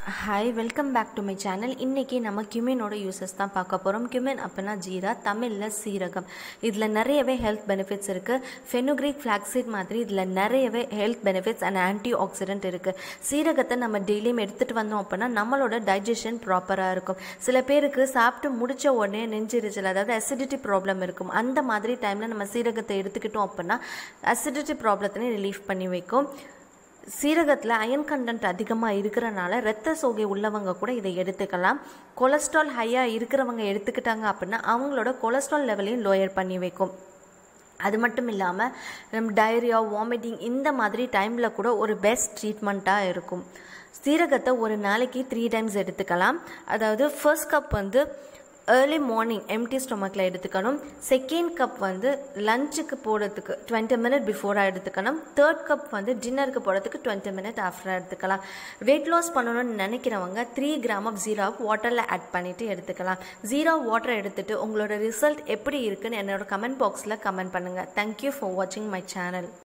hi welcome back to my channel இன்றைக்கி நம்ம கியூமினோட uses தான் பார்க்க போகிறோம் கியூமின் அப்படின்னா ஜீரா தமிழில் சீரகம் இதில் நிறையவே ஹெல்த் பெனிஃபிட்ஸ் இருக்குது ஃபெனுக்ரிக் ஃப்ளாக்ஸீட் மாதிரி இதில் நிறையவே health benefits and antioxidant இருக்குது சீரகத்தை நம்ம டெய்லியும் எடுத்துகிட்டு வந்தோம் அப்படின்னா நம்மளோட டைஜஷன் ப்ராப்பராக இருக்கும் சில பேருக்கு சாப்பிட்டு முடிச்ச உடனே நெஞ்சிரிச்சல் அதாவது அசிடிட்டி ப்ராப்ளம் இருக்கும் அந்த மாதிரி டைமில் நம்ம சீரகத்தை எடுத்துக்கிட்டோம் அப்படின்னா அசிடிட்டி ப்ராப்ளத்தினை ரிலீஃப் பண்ணி வைக்கும் சீரகத்தில் அயன் கண்டென்ட் அதிகமாக இருக்கிறனால இரத்த சோகை உள்ளவங்க கூட இதை எடுத்துக்கலாம் கொலஸ்ட்ரால் ஹையாக இருக்கிறவங்க எடுத்துக்கிட்டாங்க அப்படின்னா அவங்களோட கொலஸ்ட்ரால் லெவலையும் லோயர் பண்ணி வைக்கும் அது மட்டும் இல்லாமல் நம்ம டயரியா வாமிட்டிங் இந்த மாதிரி டைமில் கூட ஒரு பெஸ்ட் ட்ரீட்மெண்ட்டாக இருக்கும் சீரகத்தை ஒரு நாளைக்கு த்ரீ டைம்ஸ் எடுத்துக்கலாம் அதாவது ஃபர்ஸ்ட் கப் வந்து ஏர்லி மார்னிங் எம்டி ஸ்டொமக்கில் எடுத்துக்கணும் செகண்ட் கப் வந்து லஞ்சுக்கு போடுறதுக்கு டுவெண்ட்டி மினிட் பிஃபோராக எடுத்துக்கணும் தேர்ட் கப் வந்து டின்னருக்கு போடுறதுக்கு டுவெண்ட்டி மினிட் ஆஃப்டராக எடுத்துக்கலாம் வெயிட் லாஸ் பண்ணணும்னு நினைக்கிறவங்க த்ரீ கிராம் ஆஃப் ஜீரா வாட்டரில் ஆட் பண்ணிவிட்டு எடுத்துக்கலாம் ஜீரா வாட்டர் எடுத்துகிட்டு உங்களோட ரிசல்ட் எப்படி இருக்குன்னு என்னோட கமெண்ட் பாக்ஸில் கமெண்ட் பண்ணுங்கள் தேங்க்யூ ஃபார் வாட்சிங் மை சேனல்